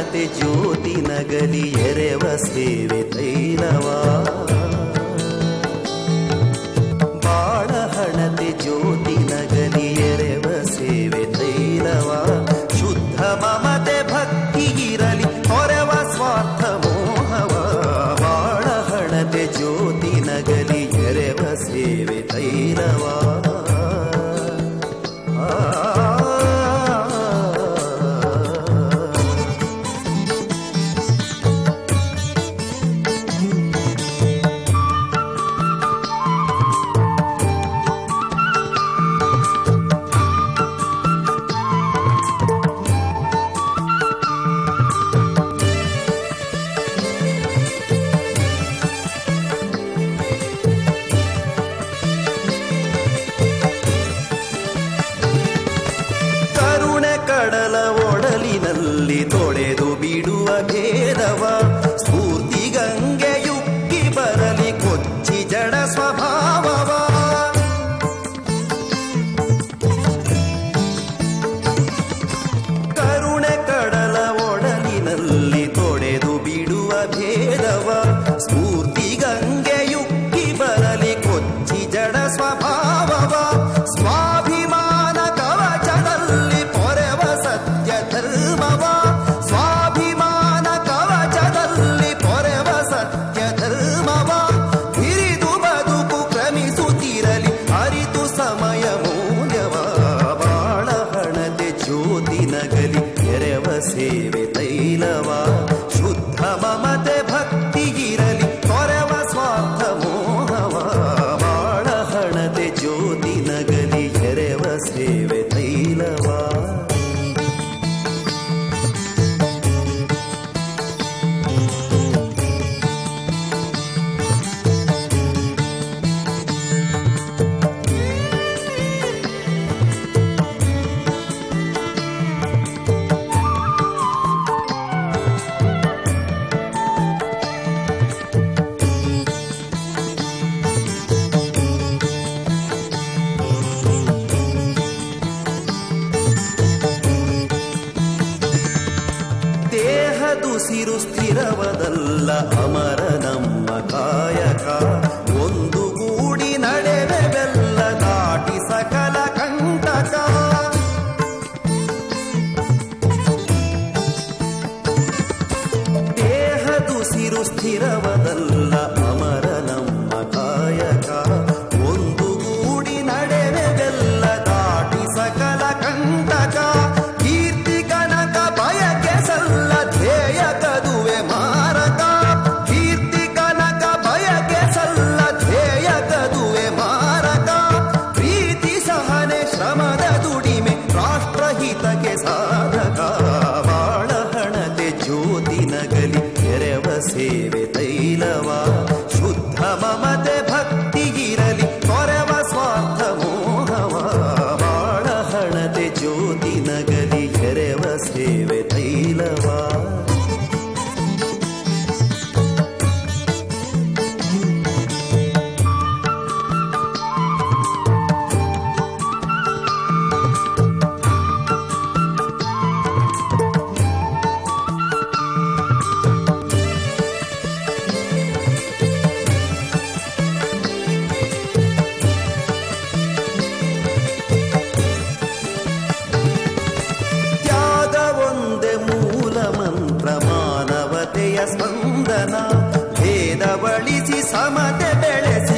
ಹಣತೆ ಜ್ಯೋತಿ ನಗಲಿ ಎರೆವ ಸೇವೆ ತೈಲವಾ ಬಾಳ ಹಣತೆ ಜ್ಯೋತಿ ನಗಲಿ ಎರೆವ ಸೇವೆ ತೈಲವ ಶುದ್ಧ ಮಮತೆ ಭಕ್ತಿ ಇರಲಿ ಹೊರವ ಸ್ವಾರ್ಥ ಮೋಹವ ಬಾಳ ಹಣತೆ ಜ್ಯೋತಿ ನಗಲಿ ಎರೆವ ಸೇವೆ ತೈಲವ ಆ ಕರುಣೆ ಕಡಲ ಒಡಲಿನಲ್ಲಿ ತೊಳೆದು ಬಿಡುವ ಭೇದವ ಸ್ಫೂರ್ತಿ ಗಂಗೆ ಯುಕ್ಕಿ ಬರಲಿ ಕೊಚ್ಚಿ ಜಡ ಸ್ವಭಾವವ ಕರುಣೆ ಕಡಲ ಒಡಲಿನಲ್ಲಿ ತೊಡೆದು ಬಿಡುವ ಭೇದವ ಸ್ಫೂರ್ತಿ ಗಂಗೆ ಯುಕ್ಕಿ ಬರಲಿ ಕೊಚ್ಚಿ ಜಡ ಸ್ವಭಾವವ ಸ್ವಾಭಿಮಾನ ಕವಚದಲ್ಲಿ ಪೊರೆವ ಸತ್ಯ ಧರ್ಮವ ಸ್ವಾಭಿಮಾನ ಕವಚದಲ್ಲಿ ಪೊರೆವ ಸತ್ಯ ಧರ್ಮವ ಹಿರಿದು ಬದುಕು ಕ್ರಮಿಸುತ್ತಿರಲಿ ಅರಿತು ಸಮಯ ಮೂಲ್ಯವ ಬಾಳ ಹಣತೆ ಜ್ಯೋತಿ ನಗಲಿ ಎರೆವ ಸೇವೆ ತೈಲವ ಶುದ್ಧ ಮಮತೆ ಭಕ್ತಿ ಇರಲಿ ಕೊರೆವ ಸ್ವಾರ್ಥ ಮೋಹವ ಬಾಳ ಹಣತೆ ಜ್ಯೋತಿ ನಗಲಿ ಎರೆವ ಸೇವೆ ತೈಲವ ದೇಹದುಸಿರು ಸ್ಥಿರವದಲ್ಲ ಅಮರ ನಮ್ಮ ಕಾಯಕ ಒಂದು ಗೂಡಿ ನಡೆವೆಲ್ಲ ದಾಟಿ ಸಕಲ ಕಂಟಕ ದೇಹದುಸಿರು ಸ್ಥಿರವದಲ್ಲ ಅಮರ ನಮ್ಮ ಕಾಯಕ ಒಂದು ಗೂಡಿ ನಡೆವೆಲ್ಲ ದಾಟಿ ಸಕಲ ಕಂಟಕ ಕೀರ್ತಿ ಕನಕ ಬಯಕೆ ಸಲ್ಲ ಧ್ಯೇಯ ಕದುವೆ ಮಾರಕ ಕೀರ್ತಿ ಕನಕ ಬಯಕೆ ಸಲ್ಲ ಧ್ಯೇಯ ಕದುವೆ ಮಾರಕ ಪ್ರೀತಿ ಸಹನೆ ಶ್ರಮದ ದುಡಿಮೆ ರಾಷ್ಟ್ರಹಿತಕ್ಕೆ ಸಾಧಕ ಬಾಳ ಹಣತೆ ಜ್ಯೋತಿ ನಗಲಿ ಎರೆವ ಸೇವೆ ತೈಲವ ಶುದ್ಧ ಮಮತೆ ಭಕ್ತಿ ಇರಲಿ ಕೊರೆವ ಸ್ವಾರ್ಥ ಮೋಹವ ಬಾಳ ಹಣತೆ ಜ್ಯೋತಿ ನಗಲಿ ಎರೆವ ಸೇವೆ ತೈಲವ ತ್ಯಾಗ ಒಂದೇ ಮೂಲ ಮಂತ್ರ ಮಾನವತೆಯ ಸ್ಪಂದನ ಭೇದ ಬಳಿಸಿ ಸಮತೆ ಬೆಳೆಸಿ